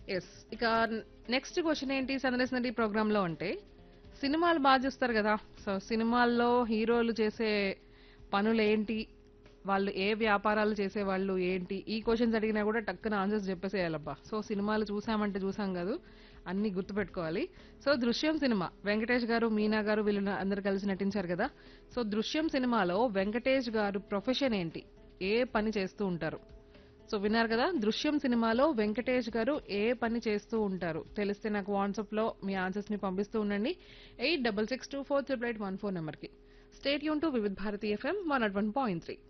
yes ఇక next question ఏంటి సందేశ్ నది ప్రోగ్రామ్ లో అంటే సినిమాలు బాగా చూస్తారు కదా సో సినిమాల్లో హీరోలు చేసే పనులు ఏంటి వాళ్ళు ఏ వ్యాపారాలు చేసేవాళ్ళు ఏంటి ఈ క్వశ్చన్స్ అడిగినా కూడా టక్కున ఆన్సర్స్ చెప్పేసేయాలబ్బా సో సినిమాలు చూసామంటే చూసాం కాదు అన్ని గుర్తుపెట్టుకోవాలి సో దృశ్యం సినిమా వెంకటేష్ గారు మీనా గారు వీళ్ళు అందరు కలిసి నటించారు కదా సో దృశ్యం సినిమాలో వెంకటేష్ గారు ప్రొఫెషన్ ఏంటి ఏ పని చేస్తూ ఉంటారు సో విన్నారు కదా దృశ్యం సినిమాలో వెంకటేష్ గారు ఏ పని చేస్తూ ఉంటారు తెలిస్తే నాకు వాట్సాప్ లో మీ ఆన్సర్స్ ని పంపిస్తూ ఉండండి eight double six two four triple eight one four number కి స్టేట్ యూన్ to Vividh Bharati FM one at one point three